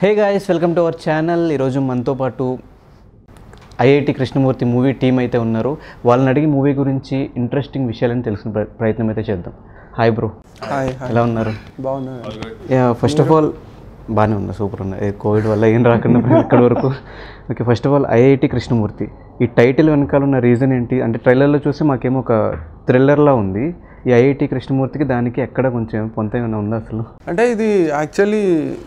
Hey guys welcome to our channel ఈరోజు మనతో పాటు ఐఐటి కృష్ణమూర్తి మూవీ టీం అయితే ఉన్నారు వాళ్ళని అడిగి మూవీ గురించి ఇంట్రెస్టింగ్ విషయాలని తెలుసుకునే ప్ర- ప్రయత్నం అయితే చేద్దాం హాయ్ బ్రో హాయ్ హాయ్ ఎలా ఉన్నారు బాగున్నా ఫస్ట్ ఆఫ్ ఆల్ బాగానే ఉన్నా సూపర్ ఉన్నా ఏ కోవిడ్ వల్ల ఏం రాకుండా ఇక్కడ వరకు okay first of all IIT Krishnamurthy ఈ టైటిల్ వెనకాల ఉన్న రీజన్ ఏంటి అంటే ట్రైలర్లో చూసి మాకేమో ఒక థ్రిల్లర్లా ఉంది ఈ ఐఐటి కృష్ణమూర్తికి దానికి ఎక్కడ కొంచెం పొంత ఏమైనా ఉందా అసలు అంటే ఇది యాక్చువల్లీ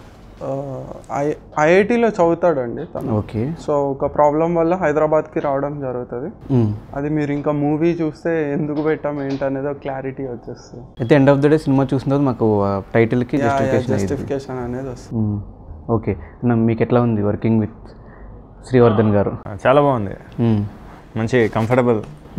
ఐఐటిలో చదువుతాడండి తను ఓకే సో ఒక ప్రాబ్లం వల్ల హైదరాబాద్కి రావడం జరుగుతుంది మ్మ్. అది మీరు ఇంకా మూవీ చూస్తే ఎందుకు పెట్టాం ఏంటనేది ఒక క్లారిటీ వచ్చేస్తుంది అయితే end of the day cinema చూసిన తర్వాత మాకు ఆ టైటిల్కి జస్టిఫికేషన్ అయ్యింది జస్టిఫికేషన్ అనేది వస్తుంది మ్మ్. ఓకే అన్న మీకు ఎట్లా ఉంది వర్కింగ్ విత్ శ్రీవర్ధన్ గారు చాలా బాగుంది మ్మ్. మంచి కంఫర్టబుల్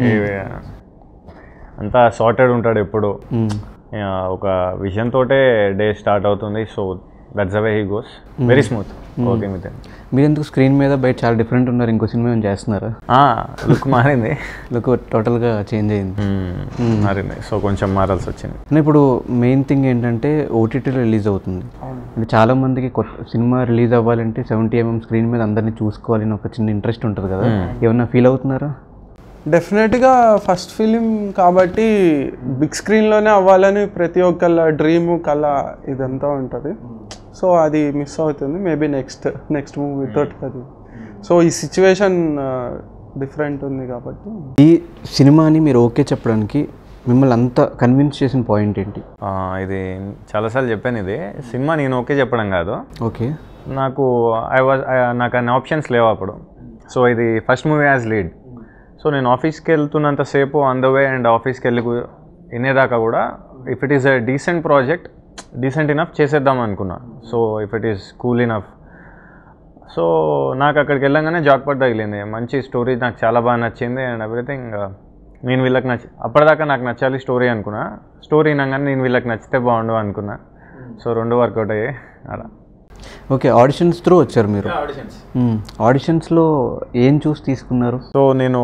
అంతా సార్టెడ్ ఉంటాడు ఎప్పుడు మ్మ్. ఆ, ఒక విజన్ తోటే డే స్టార్ట్ అవుతుంది so that's away he goes very smooth working with మీరు ఎందుకు స్క్రీన్ మీద బయట చాలా డిఫరెంట్ ఉన్నారు ఇంకో సినిమా ఏమైనా చేస్తున్నారా లుక్ మారింది లుక్ టోటల్గా చేంజ్ అయింది మ్మ్. మారింది సో కొంచెం మారాల్సి వచ్చింది అంటే ఇప్పుడు మెయిన్ థింగ్ ఏంటంటే ఓటీటీలో రిలీజ్ అవుతుంది అంటే చాలా మందికి కొత్త సినిమా రిలీజ్ అవ్వాలంటే సెవెంటీ ఎంఎం స్క్రీన్ మీద అందరినీ చూసుకోవాలని ఒక చిన్న ఇంట్రెస్ట్ ఉంటుంది కదా ఏమన్నా ఫీల్ అవుతున్నారా డెఫినెట్గా ఫస్ట్ ఫిలిం కాబట్టి బిగ్ స్క్రీన్లోనే అవ్వాలని ప్రతి ఒక్కళ్ళ డ్రీము కళ ఇదంతా ఉంటుంది సో అది మిస్ అవుతుంది మేబీ నెక్స్ట్ నెక్స్ట్ మూవీ తోటి అది సో ఈ సిచ్యువేషన్ డిఫరెంట్ ఉంది కాబట్టి ఈ సినిమాని మీరు ఓకే చెప్పడానికి మిమ్మల్ని అంత కన్విన్స్ చేసిన పాయింట్ ఏంటి ఆ, ఇది చాలాసార్లు చెప్పాను ఇది సినిమా నేను ఓకే చెప్పడం కాదు ఓకే నాకు ఐ వాజ్ నాకు అన్ని ఆప్షన్స్ లేవు అప్పుడు సో ఇది first movie as lead so నేను ఆఫీస్కి వెళ్తున్నంతసేపు ఆన్ ద వే అండ్ ఆఫీస్కి వెళ్ళి కు- వినేదాకా కూడా if it is a decent project decent enough చేసేద్దాం అనుకున్నా so if it is cool enough so నాకు అక్కడికి వెళ్ళంగానే జాక్పట్ తగిలింది మంచి స్టోరీ నాకు చాలా బాగా నచ్చింది అండ్ ఎవ్రీథింగ్ నేను వీళ్ళకి నచ్చి అప్పటిదాకా నాకు నచ్చాలి స్టోరీ అనుకున్నా స్టోరీ వినగానే నేను వీళ్ళకి నచ్చితే బాగుండు అనుకున్నా సో రెండు వర్కౌట్ అయ్యాయి అలా ఓకే ఆడిషన్స్ త్రూ వచ్చారు మీరు మ్మ్. ఆడిషన్స్లో ఏం చూసి తీసుకున్నారు సో నేను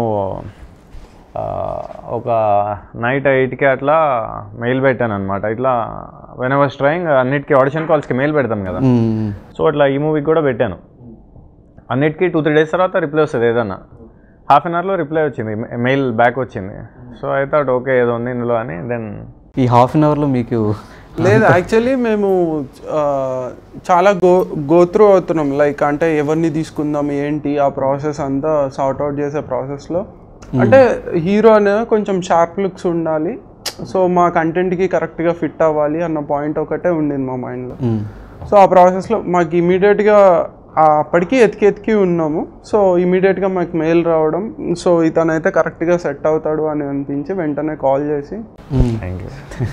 ఆ, ఒక నైట్ ఎయిట్కి అట్లా మెయిల్ పెట్టాను అనమాట ఇట్లా వెన్ వాస్ ట్రయింగ్ అన్నిటికీ ఆడిషన్ కాల్స్కి మెయిల్ పెడతాం కదా మ్మ్. సో అట్లా ఈ మూవీకి కూడా పెట్టాను అన్నిటికీ టూ త్రీ డేస్ తర్వాత రిప్లై వస్తుంది ఏదన్నా హాఫ్ అన్ అవర్లో రిప్లై వచ్చింది మెయిల్ బ్యాక్ వచ్చింది సో ఐ థాట్ ఓకే ఏదో ఉంది ఇందులో అని దెన్ ఈ హాఫ్ అన్ అవర్లో మీకు లేదు యాక్చువల్లీ మేము ఆ, చాలా గో గోత్రూ అవుతున్నాం లైక్ అంటే ఎవరిని తీసుకుందాం ఏంటి ఆ ప్రాసెస్ అంతా సార్ట్ అవుట్ చేసే ప్రాసెస్లో అంటే హీరో అనేది కొంచెం షార్ప్ లుక్స్ ఉండాలి సో మా కంటెంట్కి కరెక్ట్గా ఫిట్ అవ్వాలి అన్న పాయింట్ ఒకటే ఉండింది మా మైండ్లో మ్మ్. సో ఆ ప్రాసెస్లో మాకు ఇమీడియట్గా అప్పటికి ఎతికి ఎతికి ఉన్నాము సో ఇమీడియట్గా మాకు మెయిల్ రావడం సో ఇతనైతే కరెక్ట్గా సెట్ అవుతాడు అని అనిపించి వెంటనే కాల్ చేసి మ్మ్. థ్యాంక్ యూ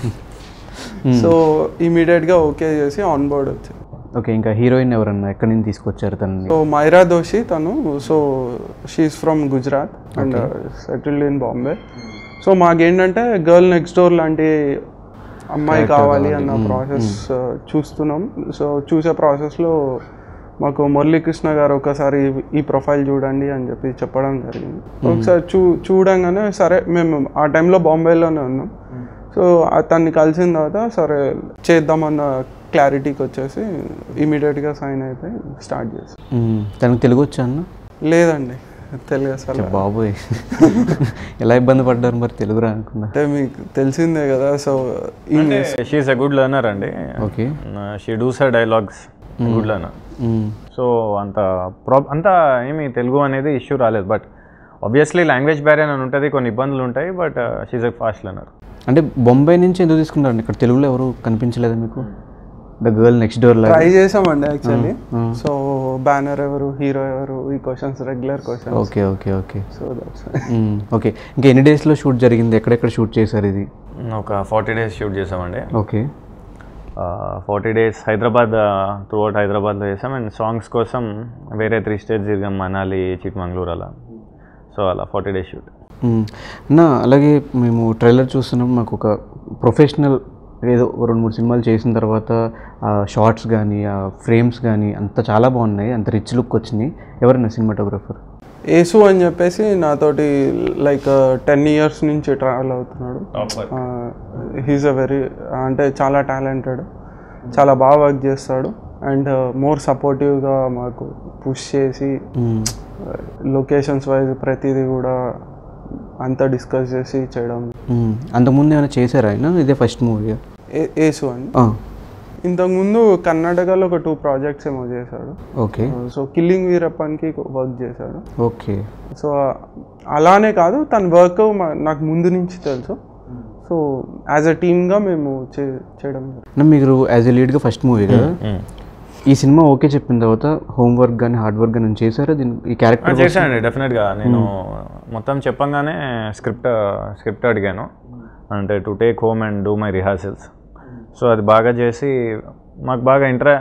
సో ఇమీడియట్గా ఓకే చేసి ఆన్ బోర్డ్ వచ్చింది ఓకే ఇంకా హీరోయిన్ ఎవరన్నా ఎక్కడి నుంచి తీసుకొచ్చారు తనని సో మైరా దోషి తను so she is from Gujarat and settled in Bombay so మాకేంటంటే గర్ల్ నెక్స్ట్ డోర్ లాంటి అమ్మాయి కావాలి అన్న ప్రాసెస్ చూస్తున్నాం సో చూసే ప్రాసెస్లో మాకు మురళీకృష్ణ గారు ఒకసారి ఈ ప్రొఫైల్ చూడండి అని చెప్పి చెప్పడం జరిగింది ఒకసారి చూ చూడంగానే సరే మేము ఆ టైంలో బాంబేలోనే ఉన్నాం సో అతన్ని కలిసిన తర్వాత సరే చేద్దామన్న క్లారిటీకి వచ్చేసి ఇమీడియట్గా సైన్ అయితే స్టార్ట్ చేసాం మ్మ్. తనకు తెలుగు వచ్చా అన్న లేదండి తెలుగు అసలు బాబోయ్ ఎలా ఇబ్బంది పడ్డారు మరి తెలుగు రా అనుకున్నా అంటే మీకు తెలిసిందే కదా so English she is a good learner అండి okay she does her dialogues good learner మ్మ్. సో అంత ప్రాబ్ అంత ఏమి తెలుగు అనేది ఇష్యూ రాలేదు బట్ ఆబ్వియస్లీ లాంగ్వేజ్ బ్యారియర్ అని ఉంటుంది కొన్ని ఇబ్బందులు ఉంటాయి but she's a fast learner అంటే బొంబాయి నుంచి ఎందుకు తీసుకున్నారండి ఇక్కడ తెలుగులో ఎవరు కనిపించలేదా మీకు ద గర్ల్ నెక్స్ట్ డోర్ లాగా ట్రై చేసామండి యాక్చువల్లీ సో బ్యానర్ ఎవరు హీరో ఎవరు ఈ questions regular questions okay okay okay so that's మ్మ్. ఓకే ఇంకా ఎన్ని డేస్లో షూట్ జరిగింది ఎక్కడెక్కడ షూట్ చేశారు ఇది ఒక ఫార్టీ డేస్ షూట్ చేసామండి okay forty days Hyderabad throughout హైదరాబాద్లో చేసాం అండ్ సాంగ్స్ కోసం వేరే త్రీ స్టేట్స్ తిరిగాం మనాలి చిక్మంగళూరు అలా సో అలా ఫార్టీ డేస్ షూట్ మ్మ్. అన్న అలాగే మేము ట్రైలర్ చూస్తున్నాం మాకు ఒక ప్రొఫెషనల్ ఏదో ఓ రెండు మూడు సినిమాలు చేసిన తర్వాత ఆ షార్ట్స్ కానీ ఆ ఫ్రేమ్స్ కానీ అంత చాలా బాగున్నాయి అంత రిచ్ లుక్ వచ్చినాయి ఎవరైనా సినిమాటోగ్రఫర్ ఏసు అని చెప్పేసి నాతోటి లైక్ టెన్ ఇయర్స్ నుంచి ట్రావెల్ అవుతున్నాడు హీస్ అ వెరీ అంటే చాలా టాలెంటెడ్ చాలా బాగా వర్క్ చేస్తాడు అండ్ మోర్ సపోర్టివ్గా మాకు పుష్ చేసి మ్మ్. లొకేషన్స్ వైజ్ ప్రతిదీ కూడా అంతా డిస్కస్ చేసి చేయడం మ్మ్. అంతకుముందు ఏమైనా చేశారా ఆయన ఇదే ఫస్ట్ మూవీ ఏ- ఏసు అని ఇంతకుముందు కర్ణాటకలో ఒక టూ ప్రాజెక్ట్స్ ఏమో చేశాడు ఓకే సో కిల్లింగ్ వీరప్పన్కి వర్క్ చేశాడు ఓకే సో అలానే కాదు తన వర్క్ నాకు ముందు నుంచి తెలుసు సో యాజ్ అ టీమ్గా మేము చే చేయడం జరిగింది. అంటే మీరు యాజ్ ఎ లీడ్గా ఫస్ట్ మూవీ కదా ఈ సినిమా ఓకే చెప్పిన తర్వాత హోంవర్క్ కానీ హార్డ్ వర్క్ కానీ చేశారా దీని ఈ క్యారెక్టర్ చేశానండి డెఫినెట్గా నేను మొత్తం చెప్పంగానే స్క్రిప్ట్ స్క్రిప్ట్ అడిగాను అంటే to take home and do my rehearsals so అది బాగా చేసి మాకు బాగా ఇంట్రా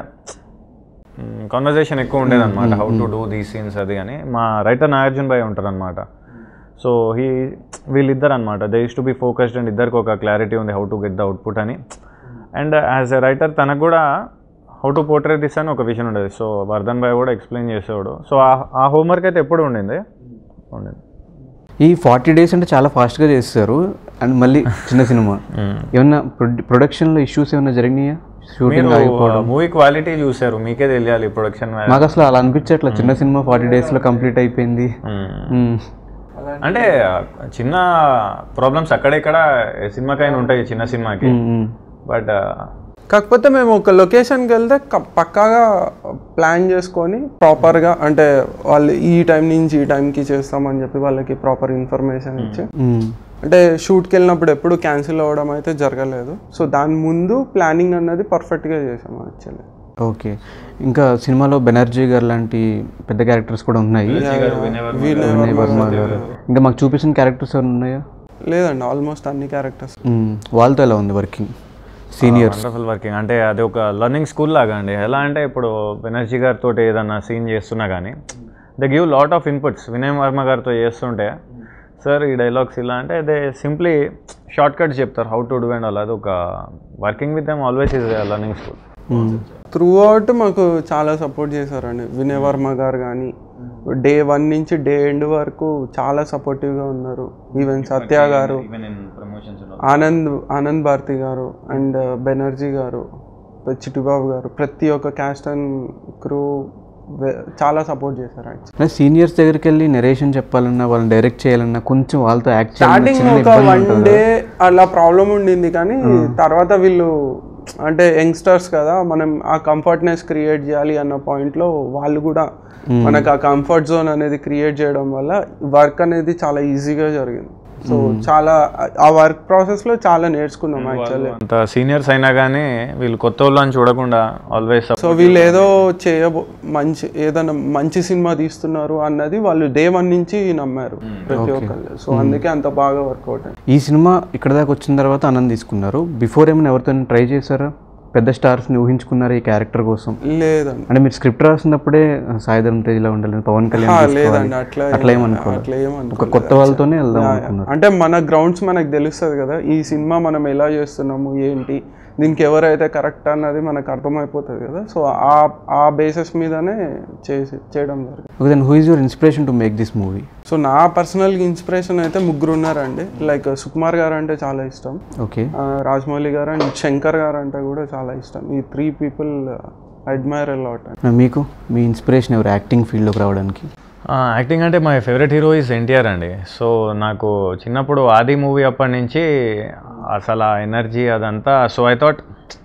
కాన్వర్జేషన్ ఎక్కువ ఉండేది అనమాట how to do the scenes అది అని మా రైటర్ నాగార్జున్ భాయ్ ఉంటారు అనమాట సో హీ వీళ్ళిద్దరు అనమాట they is to be focused and ఇద్దరికి ఒక క్లారిటీ ఉంది how to get the output అని అండ్ యాజ్ ఎ రైటర్ తనకు కూడా హౌ టు పోర్ట్రే దిస్ అని ఒక విషయం ఉండేది సో వర్ధన్ భాయ్ కూడా ఎక్స్ప్లెయిన్ చేసేవాడు సో ఆ హోంవర్క్ అయితే ఎప్పుడు ఉండింది ఉండింది ఈ ఫార్టీ డేస్ అంటే చాలా ఫాస్ట్గా చేస్తారు అండ్ మళ్ళీ చిన్న సినిమా ఏమన్నా ప్రొడక్షన్లో ఇష్యూస్ ఏమైనా జరిగినాయా షూటింగ్ ఆగిపోవడం మూవీ క్వాలిటీ చూసారు మీకే తెలియాలి ప్రొడక్షన్ మాకు అసలు అలా అనిపించట్లా చిన్న సినిమా ఫార్టీ డేస్లో కంప్లీట్ అయిపోయింది మ్మ్. అంటే చిన్న ప్రాబ్లమ్స్ అక్కడెక్కడ ఏ సినిమాకైనా ఉంటాయి చిన్న సినిమాకి మ్మ్. బట్ కాకపోతే మేము ఒక లొకేషన్కి వెళ్తే క- పక్కాగా ప్లాన్ చేసుకొని ప్రాపర్గా అంటే వాళ్ళు ఈ టైం నుంచి ఈ టైంకి చేస్తామని చెప్పి వాళ్ళకి ప్రాపర్ ఇన్ఫర్మేషన్ ఇచ్చి మ్మ్. అంటే షూట్కి వెళ్ళినప్పుడు ఎప్పుడు క్యాన్సిల్ అవ్వడం అయితే జరగలేదు సో దాని ముందు ప్లానింగ్ అన్నది పర్ఫెక్ట్గా చేసాము యాక్చువల్లీ ఓకే ఇంకా సినిమాలో బెనర్జీ గారు లాంటి పెద్ద క్యారెక్టర్స్ కూడా ఉన్నాయి వినయ్ వర్మ గారు ఇంకా మాకు చూపించిన క్యారెక్టర్స్ ఏమైనా ఉన్నాయా లేదండి ఆల్మోస్ట్ అన్ని క్యారెక్టర్స్ మ్మ్. వాళ్ళతో ఎలా ఉంది వర్కింగ్ సీనియర్స్ వండర్ఫుల్ వర్కింగ్ అంటే అది ఒక లర్నింగ్ స్కూల్ లాగా అండి ఎలా అంటే ఇప్పుడు బెనర్జీ గారితో ఏదన్నా సీన్ చేస్తున్నా కానీ the give lot of inputs Vinay Varma గారితో చేస్తుంటే సార్ ఈ డైలాగ్స్ ఇలా అంటే దే సింప్లీ షార్ట్ కట్స్ చెప్తారు హౌ టు డూ అండ్ అలా అది ఒక working with them always is learning school throughout మాకు చాలా సపోర్ట్ చేశారండి వినయ్ వర్మ గారు కానీ డే వన్ నుంచి డే ఎండ్ వరకు చాలా సపోర్టివ్గా ఉన్నారు ఈవెన్ సత్య గారు ఆనంద్ ఆనంద్ భారతి గారు అండ్ బెనర్జీ గారు చిట్టుబాబు గారు ప్రతి ఒక్క క్యాస్ట్ అండ్ క్రూ చాలా సపోర్ట్ చేశారు యాక్చువల్లీ సీనియర్స్ దగ్గరికి వెళ్ళి నెరేషన్ చెప్పాలన్నా వాళ్ళని డైరెక్ట్ చేయాలన్నా కొంచెం వాళ్ళతో యాక్ట్ స్టార్టింగ్ ఒక వన్ డే అలా ప్రాబ్లం ఉండింది కానీ తర్వాత వీళ్ళు అంటే యంగ్స్టర్స్ కదా మనం ఆ కంఫర్ట్నెస్ క్రియేట్ చేయాలి అన్న పాయింట్లో వాళ్ళు కూడా మనకు ఆ కంఫర్ట్ జోన్ అనేది క్రియేట్ చేయడం వల్ల వర్క్ అనేది చాలా ఈజీగా జరిగింది సో చాలా ఆ వర్క్ ప్రాసెస్లో చాలా నేర్చుకున్నాం యాక్చువల్లీ అంత సీనియర్స్ అయినా కానీ వీళ్ళు కొత్త వాళ్ళు అని చూడకుండా ఆల్వేస్ సో వీళ్ళు ఏదో చేయబో మంచి ఏదైనా మంచి సినిమా తీస్తున్నారు అన్నది వాళ్ళు డే వన్ నుంచి నమ్మారు ప్రతి ఒక్కళ్ళు సో అందుకే అంత బాగా వర్కౌట్ అయింది ఈ సినిమా ఇక్కడ దాకా వచ్చిన తర్వాత ఆనంద్ తీసుకున్నారు బిఫోర్ ఏమైనా ఎవరితో ట్రై చేశారా పెద్ద స్టార్స్ని ఊహించుకున్నారు ఈ క్యారెక్టర్ కోసం లేదండి అంటే మీరు స్క్రిప్ట్ రాసినప్పుడే సాయిధరం తేజ్లా ఉండాలి పవన్ కళ్యాణ్ తీసుకోవాలి. లేదండి అట్లా అట్లా ఏమనుకోవాలి అట్లా ఒక ఏమనుకోలేదు కొత్త వాళ్ళతోనే వెళ్దాం అనుకున్నారు అంటే మన గ్రౌండ్స్ మనకు తెలుస్తుంది కదా ఈ సినిమా మనం ఎలా చేస్తున్నాము ఏంటి దీనికి ఎవరైతే కరెక్ట్ అన్నది మనకు అర్థమైపోతుంది కదా సో ఆ ఆ బేసిస్ మీదనే చేసి చేయడం జరిగింది okay then who is your inspiration to make this movie so నా పర్సనల్ ఇన్స్పిరేషన్ అయితే ముగ్గురు ఉన్నారండి లైక్ సుకుమార్ గారు అంటే చాలా ఇష్టం ఓకే ఆ, రాజమౌళి గారు అండ్ శంకర్ గారు అంటే కూడా చాలా ఇష్టం ఈ త్రీ పీపుల్ అడ్మైర్ లాట్ మీకు మీ ఇన్స్పిరేషన్ ఎవరు యాక్టింగ్ ఫీల్డ్లోకి రావడానికి యాక్టింగ్ అంటే my favourite hero is NTR అండి సో నాకు చిన్నప్పుడు ఆది మూవీ అప్పటి నుంచి అసలు ఆ ఎనర్జీ అదంతా సో ఐ థాట్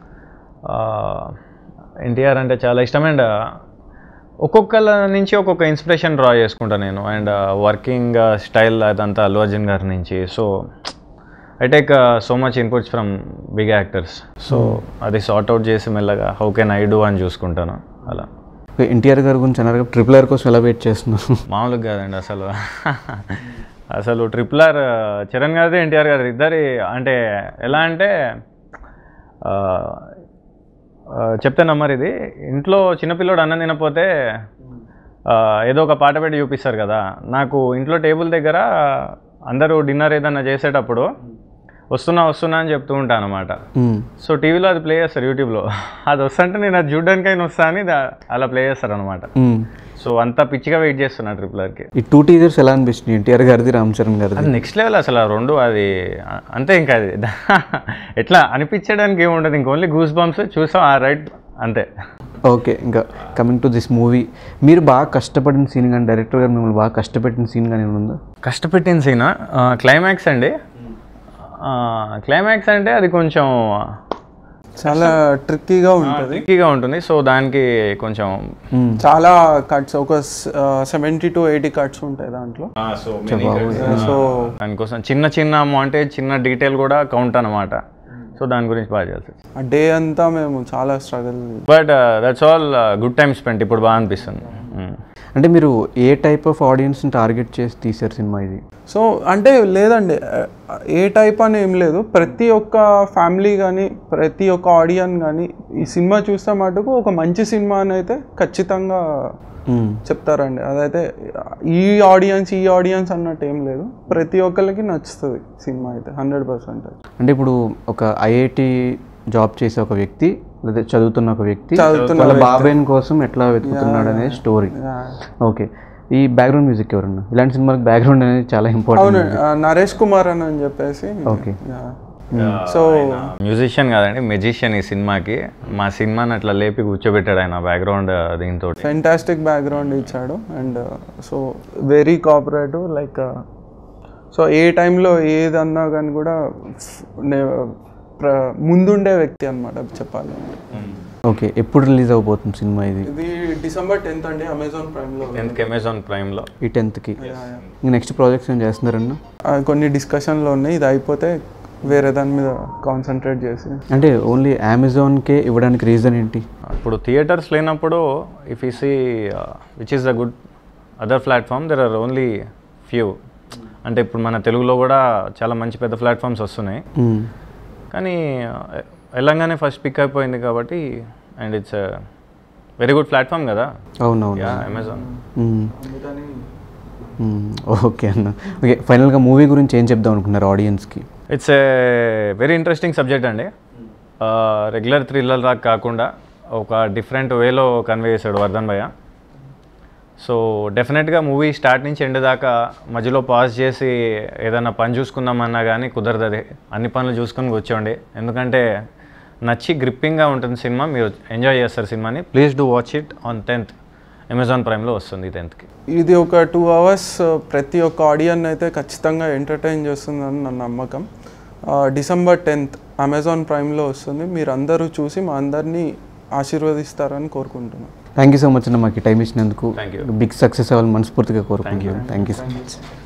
ఎన్టీఆర్ అంటే చాలా ఇష్టం అండ్ ఒక్కొక్కల నుంచి ఒక్కొక్క ఇన్స్పిరేషన్ డ్రా చేసుకుంటా నేను అండ్ వర్కింగ్ స్టైల్ అదంతా అల్లు అర్జున్ గారి నుంచి so I take so much inputs from big actors so అది సార్ట్ అవుట్ చేసి మెల్లగా హౌ కెన్ ఐ డూ అని చూసుకుంటాను అలా ఎన్టీఆర్ గారి గురించి అన్నారు ట్రిపుల్ ఆర్ కోసం ఎలా వెయిట్ చేస్తున్నారు మామూలుగా కాదండి అసలు అసలు ట్రిపుల్ ఆర్ చరణ్ గారిది ఎన్టీఆర్ గారిది ఇద్దరి అంటే ఎలా అంటే ఆ, ఆ, చెప్తే నమ్మరు ఇది ఇంట్లో చిన్నపిల్లోడు అన్నం తినపోతే ఆ, ఏదో ఒక పాట పెట్టి చూపిస్తారు కదా నాకు ఇంట్లో టేబుల్ దగ్గర అందరూ డిన్నర్ ఏదన్నా చేసేటప్పుడు వస్తున్నా వస్తున్నా అని చెప్తూ ఉంటాను అనమాట మ్మ్. సో టీవీలో అది ప్లే చేస్తారు యూట్యూబ్లో అది వస్తుంటే నేను అది చూడడానికైనా వస్తా అని దా- అలా ప్లే చేస్తారు అనమాట మ్మ్. సో అంత పిచ్చిగా వెయిట్ చేస్తున్నా ట్రిపుల్ ఆర్కి ఈ టూ టీజర్స్ ఎలా అనిపించింది ఎన్టీఆర్ గారిది రామ్ చరణ్ గారిది అది నెక్స్ట్ లెవెల్ అసలు ఆ రెండు అది అంతే ఇంకా అది ఎట్లా అనిపించడానికి ఏముండదు ఇంక ఓన్లీ గూస్ బంప్స్ చూసాం ఆ రైట్ అంతే ఓకే ఇంకా కమింగ్ టు దిస్ మూవీ మీరు బాగా కష్టపడిన సీన్ కానీ డైరెక్టర్ గారు మిమ్మల్ని బాగా కష్టపెట్టిన సీన్ కానీ ఏమైనా ఉందా కష్టపెట్టిన సీన్ క్లైమాక్స్ అండి క్లైమాక్స్ అంటే అది కొంచెం చాలా ట్రిక్కీగా ఉంటుంది ట్రిక్కీగా ఉంటుంది సో దానికి కొంచెం చాలా కట్స్ ఒక సెవెంటీ టు ఎయిటీ కట్స్ ఉంటాయి దాంట్లో సో దానికోసం చిన్న చిన్న మాంటేజ్ చిన్న డీటెయిల్ కూడా కౌంట్ అనమాట సో దాని గురించి బాగా చేయాల్సి ఆ డే అంతా మేము చాలా struggle but that's all good time spend ఇప్పుడు బాగా అనిపిస్తుంది Mm. అంటే మీరు ఏ టైప్ ఆఫ్ ఆడియన్స్ని టార్గెట్ చేసి తీశారు సినిమా ఇది సో అంటే లేదండి ఆ, ఏ టైప్ అని ఏం లేదు ప్రతి ఒక్క ఫ్యామిలీ కానీ ప్రతి ఒక్క ఆడియన్ కానీ ఈ సినిమా చూస్తే మటుకు ఒక మంచి సినిమా అని అయితే ఖచ్చితంగా మ్మ్. చెప్తారండి అదైతే ఈ ఆడియన్స్ ఈ ఆడియన్స్ అన్నట్టు ఏం లేదు ప్రతి ఒక్కరికి నచ్చుతుంది సినిమా అయితే హండ్రెడ్ పర్సెంట్ అంటే ఇప్పుడు ఒక ఐఐటి జాబ్ చేసే ఒక వ్యక్తి లేదా చదువుతున్న ఒక వ్యక్తి చదువుతున్న వాళ్ళ బాబాయ్ కోసం ఎట్లా వెతుకుతున్నాడు అనేది స్టోరీ ఓకే ఈ బ్యాక్గ్రౌండ్ మ్యూజిక్ ఎవరన్నా ఇలాంటి సినిమాకి బ్యాక్గ్రౌండ్ అనేది చాలా ఇంపార్టెంట్ అవును ఆ, నరేష్ కుమార్ అని అని చెప్పేసి ఓకే సో మ్యూజిషియన్ కాదండి మెజిషియన్ ఈ సినిమాకి మా సినిమాని అట్లా లేపి కూర్చోబెట్టాడు ఆయన బ్యాక్గ్రౌండ్ దీంతో ఫెంటాస్టిక్ బ్యాక్గ్రౌండ్ ఇచ్చాడు and so very cooperative like so ఏ టైంలో ఏదన్నా కానీ కూడా నే- ప్ర- ముందుండే వ్యక్తి అనమాట చెప్పాలి ఓకే ఎప్పుడు రిలీజ్ అవబోతుంది సినిమా ఇది ఇది డిసెంబర్ టెన్త్ అండి అమెజాన్ ప్రైమ్లో ఎందుకు అమెజాన్ ప్రైమ్లో ఈ టెన్త్కి ఇంక నెక్స్ట్ ప్రాజెక్ట్స్ ఏం చేస్తున్నారన్నా కొన్ని డిస్కషన్లో ఉన్నాయి ఇది అయిపోతే వేరే దాని మీద కాన్సన్ట్రేట్ చేసి అంటే ఓన్లీ అమెజాన్కే ఇవ్వడానికి రీజన్ ఏంటి ఇప్పుడు థియేటర్స్ లేనప్పుడు if we see which is the good other platform there are only few అంటే ఇప్పుడు మన తెలుగులో కూడా చాలా మంచి పెద్ద ప్లాట్ఫామ్స్ వస్తున్నాయి మ్మ్. కానీ uh, వెళ్ళంగానే ఫస్ట్ పిక్ అయిపోయింది కాబట్టి and it's very good platform కదా అవునవును యా అమెజాన్ మ్మ్. మ్మ్. ఓకే అన్న ఓకే ఫైనల్గా మూవీ గురించి ఏం చెప్దాం అనుకున్నారు ఆడియన్స్కి it's a very interesting subject అండి రెగ్యులర్ థ్రిల్లర్ రాక్ కాకుండా ఒక డిఫరెంట్ వేలో కన్వే చేశాడు వర్ధన్ భయ్య సో డెఫినెట్గా మూవీ స్టార్ట్ నుంచి ఎండ్ దాకా మధ్యలో పాజ్ చేసి ఏదైనా పని చూసుకుందామన్నా కానీ కుదరదు అది అన్ని పనులు చూసుకొని కూర్చోండి ఎందుకంటే నచ్చి గ్రిప్పింగ్గా ఉంటుంది సినిమా మీరు ఎంజాయ్ చేస్తారు సినిమాని please do watch it on tenth Amazon ప్రైమ్లో వస్తుంది టెన్త్కి ఇది ఒక టూ అవర్స్ ప్రతి ఒక్క ఆడియన్ అయితే ఖచ్చితంగా ఎంటర్టైన్ చేస్తుందని నా నమ్మకం ఆ, డిసెంబర్ టెన్త్ అమెజాన్ ప్రైమ్లో వస్తుంది మీరు అందరూ చూసి మా అందరినీ ఆశీర్వదిస్తారని కోరుకుంటున్నాను థ్యాంక్ యూ సో మచ్ అన్న మాకు టైం ఇచ్చినందుకు Thank you. బిగ్ సక్సెస్ అవ్వాలని మనస్ఫూర్తిగా కోరుకుంటున్నాను థ్యాంక్ యూ సో మచ్